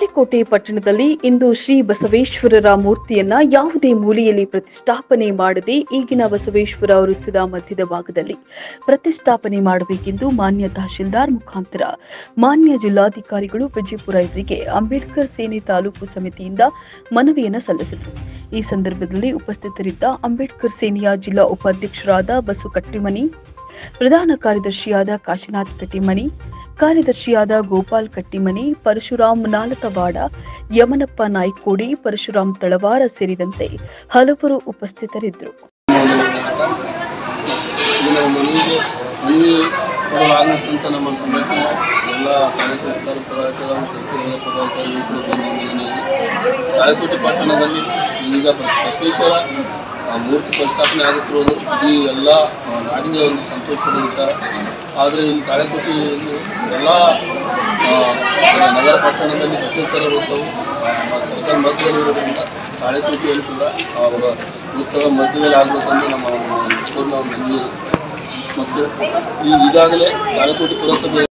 ತಾಳಿಕೋಟೆ ಪಟ್ಟಣದಲ್ಲಿ ಇಂದು ಶ್ರೀ ಬಸವೇಶ್ವರರ ಮೂರ್ತಿಯನ್ನ ಯಾವುದೇ ಮೂಲೆಯಲ್ಲಿ ಪ್ರತಿಷ್ಠಾಪನೆ ಮಾಡದೆ ಈಗಿನ ಬಸವೇಶ್ವರ ವೃತ್ತದ ಮಧ್ಯದ ಭಾಗದಲ್ಲಿ ಪ್ರತಿಷ್ಠಾಪನೆ ಮಾಡಬೇಕೆಂದು ಮಾನ್ಯ ತಹಶೀಲ್ದಾರ್ ಮುಖಾಂತರ ಮಾನ್ಯ ಜಿಲ್ಲಾಧಿಕಾರಿಗಳು ವಿಜಯಪುರ ಇವರಿಗೆ ಅಂಬೇಡ್ಕರ್ ಸೇನೆ ತಾಲೂಕು ಸಮಿತಿಯಿಂದ ಮನವಿಯನ್ನು ಸಲ್ಲಿಸಿದರು ಈ ಸಂದರ್ಭದಲ್ಲಿ ಉಪಸ್ಥಿತರಿದ್ದ ಅಂಬೇಡ್ಕರ್ ಸೇನೆಯ ಜಿಲ್ಲಾ ಉಪಾಧ್ಯಕ್ಷರಾದ ಬಸು ಕಟ್ಟಿಮನಿ ಪ್ರಧಾನ ಕಾರ್ಯದರ್ಶಿಯಾದ ಕಾಶಿನಾಥ್ ಕಟ್ಟಿಮನಿ ಕಾರ್ಯದರ್ಶಿಯಾದ ಗೋಪಾಲ್ ಕಟ್ಟಿಮನಿ ಪರಶುರಾಮ್ ನಾಲತವಾಡ ಯಮನಪ್ಪ ನಾಯ್ಕೋಡಿ ಪರಶುರಾಮ್ ತಳವಾರ ಸೇರಿದಂತೆ ಹಲವರು ಉಪಸ್ಥಿತರಿದ್ದರು ಈ ನಮ್ಮ ಮನೆಗೆ ಮನೆ ಕೊಡಲಾಗಿದಂಥ ನಮ್ಮ ಸಂಘಟನೆ ಎಲ್ಲ ಕಾರ್ಯಕರ್ತರ ಪದಾಧಿಕಾರಿಗಳು ಕೆಲಸಗಳ ಪದಾಧಿಕಾರಿಗಳು ತಾಳಿಕೋಟೆ ಪಟ್ಟಣದಲ್ಲಿ ಈಗ ಬಸವೇಶ್ವರ ಆ, ಮೂರ್ತಿ ಪ್ರತಿಷ್ಠಾಪನೆ ಆಗುತ್ತಿರುವುದು ಈ ಎಲ್ಲ ಆ, ನಾಡಿನ ಒಂದು ಸಂತೋಷದ ವಿಚಾರ ಆದರೆ ಇಲ್ಲಿ ತಾಳಿಕೋಟೆಯಲ್ಲಿ ಎಲ್ಲ ಆ, ನಗರ ಪಟ್ಟಣದಲ್ಲಿ ಬಸವೇಶ್ವರ ವೃತ್ತವು ಆ, ಸರ್ಕಾರ ಮಧ್ಯದಲ್ಲಿರೋದ್ರಿಂದ ತಾಳಿಕೋಟೆಯಲ್ಲಿ ಕೂಡ ಅವರ ವೃತ್ತದ ಮಧ್ಯದಲ್ಲಿ ಆಗಬೇಕಂತ ನಮ್ಮ ಪೂರ್ಣ ಮನವಿ ಮತ್ತು ಈ ಈಗಾಗಲೇ ತಾಳಿಕೋಟೆ ಪುರಸಭೆ